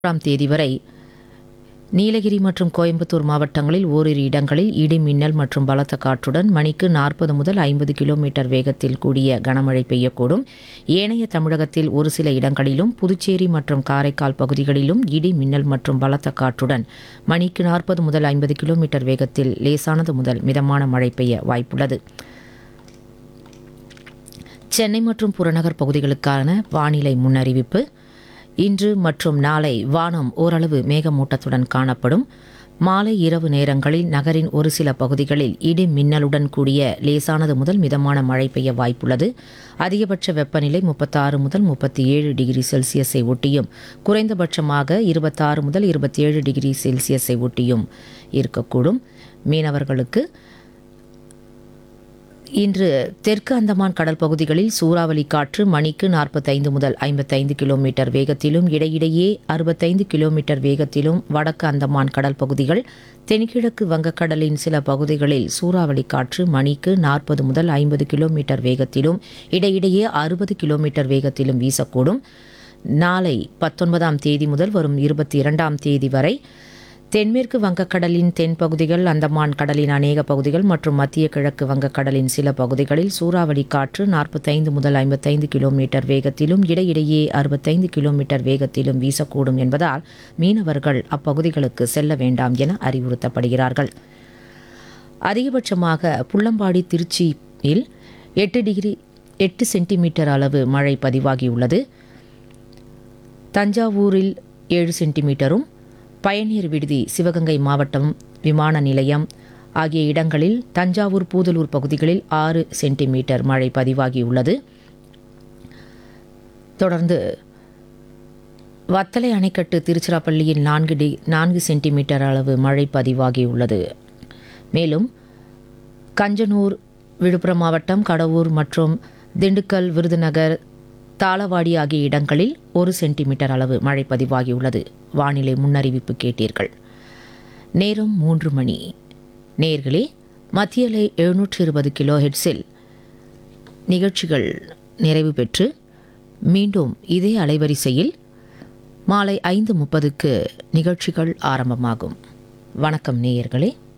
ஆறாம் தேதி வரை நீலகிரி மற்றும் கோயம்புத்தூர் மாவட்டங்களில் ஓரிரு இடங்களில் இடி மின்னல் மற்றும் பலத்த காற்றுடன் மணிக்கு நாற்பது முதல் ஐம்பது கிலோமீட்டர் வேகத்தில் கூடிய கனமழை பெய்யக்கூடும் ஏனைய தமிழகத்தில் ஒரு சில இடங்களிலும் புதுச்சேரி மற்றும் காரைக்கால் பகுதிகளிலும் இடி மின்னல் மற்றும் பலத்த காற்றுடன் மணிக்கு நாற்பது முதல் ஐம்பது கிலோமீட்டர் வேகத்தில் லேசானது முதல் மிதமான மழை பெய்ய வாய்ப்புள்ளது சென்னை மற்றும் புறநகர் பகுதிகளுக்கான வானிலை முன்னறிவிப்பு இன்று மற்றும் நாளை வானம் ஓரளவு மேகமூட்டத்துடன் காணப்படும் மாலை இரவு நேரங்களில் நகரின் ஒரு சில பகுதிகளில் இடி மின்னலுடன் கூடிய லேசானது முதல் மிதமான மழை பெய்ய வாய்ப்புள்ளது அதிகபட்ச வெப்பநிலை முப்பத்தாறு முதல் முப்பத்தி ஏழு டிகிரி செல்சியஸை ஒட்டியும் குறைந்தபட்சமாக இருபத்தாறு முதல் இருபத்தேழு டிகிரி செல்சியஸை ஒட்டியும் இருக்கக்கூடும் மீனவர்களுக்கு இன்று தெற்கு அந்தமான் கடல் பகுதிகளில் சூறாவளி காற்று மணிக்கு நாற்பத்தைந்து முதல் ஐம்பத்தைந்து கிலோமீட்டர் வேகத்திலும் இடையிடையே அறுபத்தைந்து கிலோமீட்டர் வேகத்திலும் வடக்கு அந்தமான் கடல் பகுதிகள் தென்கிழக்கு வங்கக்கடலின் சில பகுதிகளில் சூறாவளி காற்று மணிக்கு நாற்பது முதல் ஐம்பது கிலோமீட்டர் வேகத்திலும் இடையிடையே அறுபது கிலோமீட்டர் வேகத்திலும் வீசக்கூடும் நாளை பத்தொன்பதாம் தேதி முதல் வரும் இருபத்தி இரண்டாம் தேதி வரை தென்மேற்கு வங்கக்கடலின் தென் பகுதிகள் அந்தமான் கடலின் அநேக பகுதிகள் மற்றும் மத்திய கிழக்கு வங்கக்கடலின் சில பகுதிகளில் சூறாவளி காற்று நாற்பத்தைந்து முதல் ஐம்பத்தைந்து கிலோமீட்டர் வேகத்திலும் இடையிடையே அறுபத்தைந்து கிலோமீட்டர் வேகத்திலும் வீசக்கூடும் என்பதால் மீனவர்கள் அப்பகுதிகளுக்கு செல்ல வேண்டாம் என அறிவுறுத்தப்படுகிறார்கள் அதிகபட்சமாக புள்ளம்பாடி திருச்சியில் எட்டு டிகிரி எட்டு சென்டிமீட்டர் அளவு மழை பதிவாகியுள்ளது தஞ்சாவூரில் ஏழு சென்டிமீட்டரும் பயணியர் விடுதி சிவகங்கை மாவட்டம் விமான நிலையம் ஆகிய இடங்களில் தஞ்சாவூர் பூதலூர் பகுதிகளில் ஆறு சென்டிமீட்டர் மழை பதிவாகியுள்ளது தொடர்ந்து வத்தலை அணைக்கட்டு திருச்சிராப்பள்ளியில் நான்கு டி நான்கு சென்டிமீட்டர் அளவு மழை பதிவாகியுள்ளது மேலும் கஞ்சனூர் விழுப்புரம் மாவட்டம் கடவூர் மற்றும் திண்டுக்கல் விருதுநகர் தாளவாடி ஆகிய இடங்களில் ஒரு சென்டிமீட்டர் அளவு மழை பதிவாகியுள்ளது வானிலை முன்னறிவிப்பு கேட்டீர்கள் நேரம் மூன்று மணி நேர்களே மத்தியலை எழுநூற்று இருபது கிலோ ஹெட்ஸில் நிகழ்ச்சிகள் நிறைவு பெற்று மீண்டும் இதே அலைவரிசையில் மாலை ஐந்து முப்பதுக்கு நிகழ்ச்சிகள் ஆரம்பமாகும் வணக்கம் நேயர்களே